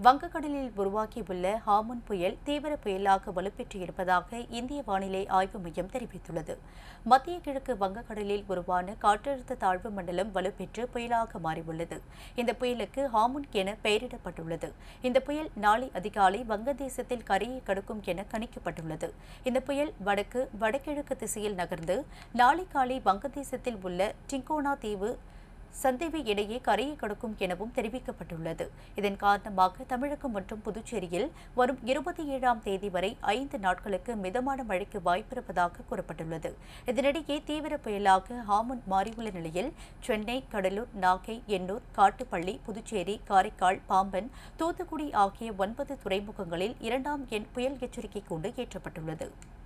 வங்கக்கடலில் உருவாகியுள்ள ஹாமுன் புயல் தீவிர புயலாக வலுப்பெற்று இருப்பதாக இந்திய வானிலை ஆய்வு மையம் தெரிவித்துள்ளது மத்திய கிழக்கு வங்கக்கடலில் உருவான காற்றழுத்த தாழ்வு மண்டலம் வலுப்பெற்று புயலாக மாறியுள்ளது இந்த புயலுக்கு ஹாமுன் என பெயரிடப்பட்டுள்ளது இந்த புயல் நாளை அதிகாலை வங்கதேசத்தில் கரையை கடக்கும் என கணிக்கப்பட்டுள்ளது இந்த புயல் வடக்கு வடகிழக்கு திசையில் நகர்ந்து நாளை காலை வங்கதேசத்தில் உள்ள டிங்கோனா தீவு சந்தேவி இடையே கரையை கடக்கும் எனவும் தெரிவிக்கப்பட்டுள்ளது இதன் காரணமாக தமிழகம் மற்றும் புதுச்சேரியில் வரும் இருபத்தி ஏழாம் தேதி வரை ஐந்து நாட்களுக்கு மிதமான மழைக்கு வாய்ப்பிருப்பதாக கூறப்பட்டுள்ளது இதனிடையே தீவிர புயலாக ஹாமுன் மாறியுள்ள நிலையில் சென்னை கடலூர் நாகை எண்ணூர் காட்டுப்பள்ளி புதுச்சேரி காரைக்கால் பாம்பன் தூத்துக்குடி ஆகிய ஒன்பது துறைமுகங்களில் இரண்டாம் எண் புயல் எச்சரிக்கை கூண்டு ஏற்றப்பட்டுள்ளது